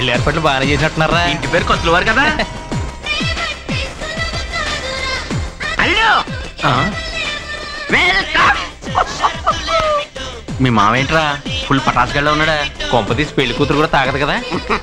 పెళ్లి ఏర్పాట్లు బాగానే చేసినట్టున్నారా ఇంటి పేరు కొత్తలు వారు కదా హలో వెల్కమ్ మీ మావేంట్రా ఫుల్ పటాసుగాళ్ళ ఉన్నాడా కొంపతీసి పెళ్లి కూతురు కూడా తాగదు కదా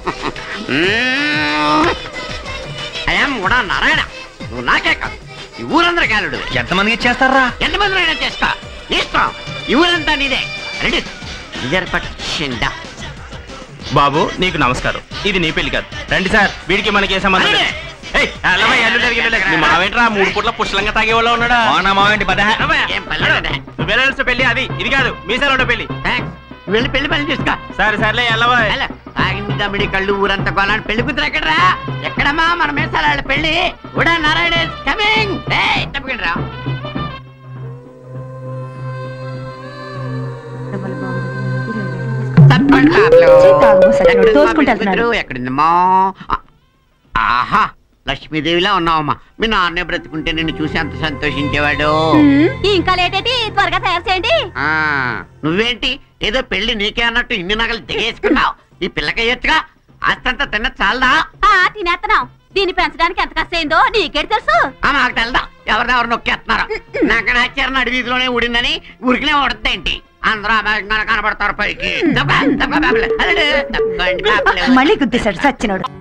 అయాం కూడా నారాయణ నువ్వు నాకే కాదు ఈ ఊరందరి కాలుడు ఎంతమందికి ఇచ్చేస్తారా ఎంతమంది అయినా చేస్తా నీ ఇష్టం ఈ ఊరంతా నీదే రెడీ పట్టిందా బాబు నీకు నమస్కారం ఇది నీ పెళ్లి కాదు రండి సార్ వీడికి మనకి ఏ సంబంధం లేదు. ఏయ్, అల్లవా, ఎల్లు లేదు, గిల్లు లేదు. మీ మావేంట్రా మూడు పూట్ల పుష్కలంగా తాగేవాళ్ళ ఉన్నాడా నా మావేంటి పద ఏం పర్లేదే. వెళ్ళాల్సిన పెళ్లి అది ఇది కాదు మీ సార్ ఉండే పెళ్లి థాంక్స్. నువ్వు వెళ్ళి పెళ్లి పని చూసుకో సరే సర్లే ఎల్లవా హలో తాగింది దమ్మిడి కళ్ళు ఊరంతా కొనాలి పెళ్లి కూతురు ఎక్కడరా ఎక్కడమ్మా మన మేసాల వాళ్ళ పెళ్లి కూడా నారాయణ కమింగ్ తప్పకుండా తాగుబోసట్లు తోసుకుంటూ ఎక్కడుందమ్మా ఆ- ఆహా లక్ష్మీదేవిలా ఉన్నావమ్మా మీ నాన్నే బ్రతుకుంటే నిన్ను చూసి అంత సంతోషించేవాడు ఇంకా లేటేటి త్వరగా తయారు చేయండి ఆ నువ్వేంటి ఏదో పెళ్లి నీకే అన్నట్టు ఇన్ని నగలు దిగేసుకున్నావు ఈ పిల్లకయ్యొచ్చుగా ఆస్తంతా తిన్న చాలదా ఆ తినేస్తున్నాం దీన్ని పెంచడానికి ఎంత కష్టమైందో నీకేటి తెలుసు ఆ, నాకు తెలదా ఎవరినెవరు నొక్కేస్తున్నారు నాకు నచ్చారు నడి వీధిలోనే ఊడిందని ఊరికినే ఉడద్దేంటి అందరూ అమాయకంగా కనబడతారు పైకి తప్ప, తప్ప, బాబులు. అల్లుడు, తప్పండి, బాబులు. మళ్ళీ గుద్దేశాడు సచ్చినోడు